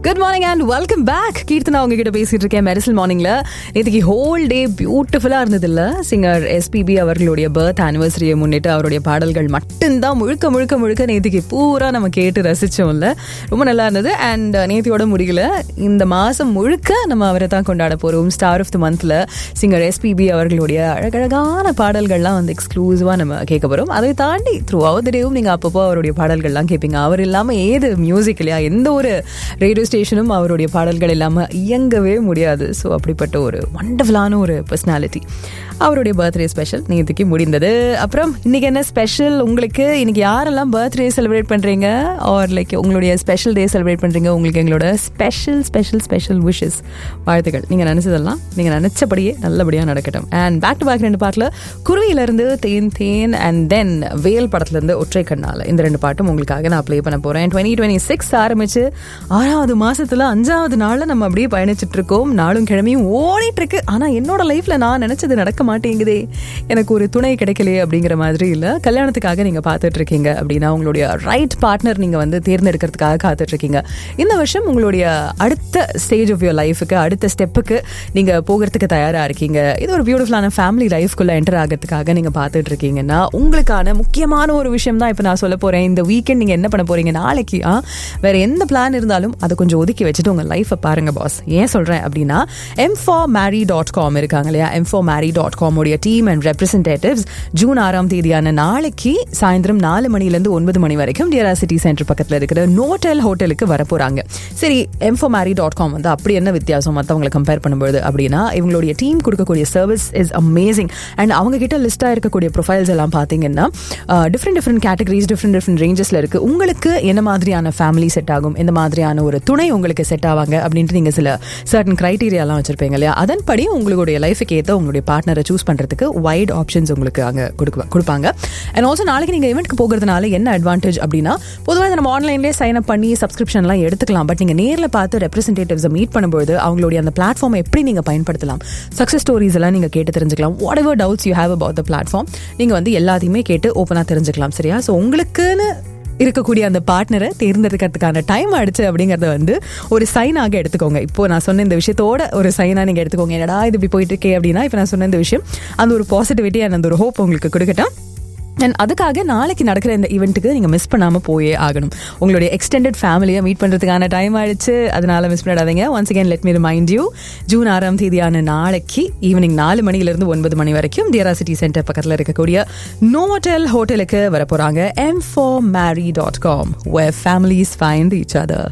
good morning and welcome back Keerthana உங்ககிட்ட பேசிட்டு இருக்கேன் மெரிசல் மார்னிங்ல நேற்றுக்கு ஹோல் டே பியூட்டிஃபுல்லா இருந்தது இல்ல சிங்கர் எஸ்பிபி அவர்களுடைய பர்த் ஆனிவர்சரியை முன்னிட்டு அவருடைய பாடல்கள் மட்டும்தான் முழுக்க முழுக்க முழுக்க நேற்றுக்கு பூரா நம்ம கேட்டு ரசிச்சோம்ல ரொம்ப நல்லா இருந்தது அண்ட் நேத்தியோட முடியல இந்த மாசம் முழுக்க நம்ம அவரை தான் கொண்டாட போறோம் ஸ்டார் ஆஃப் த மந்த்ல சிங்கர் எஸ்பிபி அவர்களுடைய அழகழகான பாடல்கள்லாம் வந்து எக்ஸ்க்ளூசிவா நம்ம கேட்க போறோம் அதை தாண்டி த்ரூ அவுட் டேவும் நீங்க அப்பப்போ அவருடைய பாடல்கள்லாம் கேட்பீங்க அவர் இல்லாம ஏது மியூசிக் இல்லையா எந்த ஒரு ரேடியோ ஸ்டேஷனும் அவருடைய பாடல்கள் இல்லாமல் இயங்கவே முடியாது ஸோ அப்படிப்பட்ட ஒரு வண்டர்ஃபுல்லான ஒரு பர்சனாலிட்டி அவருடைய பர்த்டே ஸ்பெஷல் நேற்றுக்கு முடிந்தது அப்புறம் இன்னைக்கு என்ன ஸ்பெஷல் உங்களுக்கு இன்னைக்கு யாரெல்லாம் பர்த்டே செலிப்ரேட் பண்ணுறீங்க ஆர் லைக் உங்களுடைய ஸ்பெஷல் டே செலிப்ரேட் பண்ணுறீங்க உங்களுக்கு எங்களோட ஸ்பெஷல் ஸ்பெஷல் ஸ்பெஷல் விஷஸ் வாழ்த்துக்கள் நீங்கள் நினச்சதெல்லாம் நீங்கள் நினச்சபடியே நல்லபடியாக நடக்கட்டும் அண்ட் பேக் டு பேக் ரெண்டு பாட்டில் குருவியிலேருந்து தேன் தேன் அண்ட் தென் வேல் படத்துலேருந்து ஒற்றை கண்ணால் இந்த ரெண்டு பாட்டும் உங்களுக்காக நான் ப்ளே பண்ண போகிறேன் டுவெண்ட்டி டுவெண்ட்டி சிக்ஸ் ஆரம்பிச்சு ஆறாவது மாசத்துல அஞ்சாவது நாள்ல நம்ம அப்படியே பயணிச்சுட்டு இருக்கோம் நாளும் கிழமையும் ஓடிட்டு இருக்கு ஆனா என்னோட லைஃப்ல நான் நினைச்சது நடக்க மாட்டேங்குதே எனக்கு ஒரு துணை கிடைக்கலையே அப்படிங்கிற மாதிரி இல்ல கல்யாணத்துக்காக நீங்க பார்த்துட்டு இருக்கீங்க அப்படின்னா உங்களுடைய ரைட் பார்ட்னர் நீங்க வந்து தேர்ந்தெடுக்கிறதுக்காக காத்துட்டு இருக்கீங்க இந்த வருஷம் உங்களுடைய அடுத்த ஸ்டேஜ் ஆஃப் யோர் லைஃபுக்கு அடுத்த ஸ்டெப்புக்கு நீங்க போகிறதுக்கு தயாரா இருக்கீங்க இது ஒரு பியூட்டிஃபுல்லான ஃபேமிலி லைஃப்குள்ள என்டர் ஆகிறதுக்காக நீங்க பார்த்துட்டு இருக்கீங்கன்னா உங்களுக்கான முக்கியமான ஒரு விஷயம் தான் இப்போ நான் சொல்ல போறேன் இந்த வீக்கெண்ட் நீங்க என்ன பண்ண போறீங்க நாளைக்கு ஆ, வேற எந்த பிளான் இருந்தாலும் அதை கொஞ்சம் ஒதுக்கி வச்சுட்டு உங்க லைஃப்பை பாருங்க பாஸ் ஏன் சொல்றேன் அப்படின்னா M for Marry dot com இருக்காங்க இல்லையா M for Marry dot com உடைய டீம் அண்ட் ரெப்ரஸன்டேட்டிவ்ஸ் ஜூன் ஆறாம் தேதியான நாளைக்கு சாயந்தரம் நாலு மணிலேருந்து ஒன்பது மணி வரைக்கும் டியரா சிட்டி சென்டர் பக்கத்தில் இருக்கிற நோட்டல் ஹோட்டலுக்கு வர போறாங்க சரி M for Marry dot com வந்து அப்படி என்ன வித்தியாசம் மற்றவங்களை கம்பேர் பண்ணும்போது அப்படின்னா இவங்களுடைய டீம் கொடுக்கக்கூடிய சர்வீஸ் இஸ் அமேசிங் அண்ட் அவங்க கிட்ட லிஸ்டாக இருக்கக்கூடிய ப்ரொஃபைல்ஸ் எல்லாம் பார்த்தீங்கன்னா different different categories different different ரேஞ்சஸில் இருக்கு உங்களுக்கு என்ன மாதிரியான ஃபேமிலி செட் ஆகும் எந்த மாதிரியான ஒரு துணை உங்களுக்கு செட் ஆவாங்க அப்படின்ட்டு நீங்கள் சில சர்டன் க்ரைட்டீரியாலாம் வச்சிருப்பீங்க இல்லையா அதன்படி உங்களுடைய லைஃபுக்கு ஏற்ற உங்களுடைய பார்ட்னரை சூஸ் பண்ணுறதுக்கு வைட் ஆப்ஷன்ஸ் உங்களுக்கு அங்கே கொடுக்க கொடுப்பாங்க அண்ட் ஆல்சோ நாளைக்கு நீங்கள் இவெண்ட்க்கு போகிறதுனால என்ன அட்வான்டேஜ் அப்படின்னா பொதுவாக நம்ம ஆன்லைன்லேயே சைன் அப் பண்ணி சப்ஸ்கிரிப்ஷன்லாம் எடுத்துக்கலாம் பட் நீங்கள் நேரில் பார்த்து ரெப்ரஸன்டேட்டிவ்ஸை மீட் பண்ணும்போது அவங்களுடைய அந்த பிளாட்ஃபார்மை எப்படி நீங்கள் பயன்படுத்தலாம் சக்ஸஸ் ஸ்டோரிஸ் எல்லாம் நீங்கள் கேட்டு தெரிஞ்சுக்கலாம் whatever doubts you have about the platform நீங்கள் வந்து எல்லாத்தையுமே கேட்டு ஓப்பனாக தெரிஞ்சுக்கலாம் சரியா ஸோ உங்களுக்குன்னு இருக்கக்கூடிய அந்த பார்ட்னரை தேர்ந்தெடுக்கிறதுக்கான டைம் ஆயிடுச்சு அப்படிங்கறத வந்து ஒரு சைனாக எடுத்துக்கோங்க இப்போ நான் சொன்ன இந்த விஷயத்தோட ஒரு சைனா நீங்க எடுத்துக்கோங்க என்னடா இது இப்படி போயிட்டு இருக்கே அப்படின்னா இப்போ நான் சொன்ன இந்த விஷயம் அந்த ஒரு பாசிட்டிவிட்டி அண்ட் அந்த ஒரு ஹோப் உங்களுக்கு கொடுக்கட்டும் அண்ட் அதுக்காக நாளைக்கு நடக்கிற இந்த ஈவெண்ட்டுக்கு நீங்கள் மிஸ் பண்ணாமல் போயே ஆகணும் உங்களுடைய எக்ஸ்டெண்டட் ஃபேமிலியை மீட் பண்ணுறதுக்கான டைம் ஆயிடுச்சு அதனால மிஸ் பண்ணிடாதீங்க once again let me remind you June ஆறாம் தேதியான நாளைக்கு ஈவினிங் நாலு மணிலேருந்து ஒன்பது மணி வரைக்கும் டியரா சிட்டி சென்டர் பக்கத்தில் இருக்கக்கூடிய நோட்டல் ஹோட்டலுக்கு வர போகிறாங்க M for Marry dot com where families find each other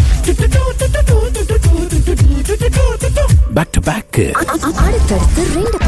back to back அடுத்தடுத்து ரெண்டு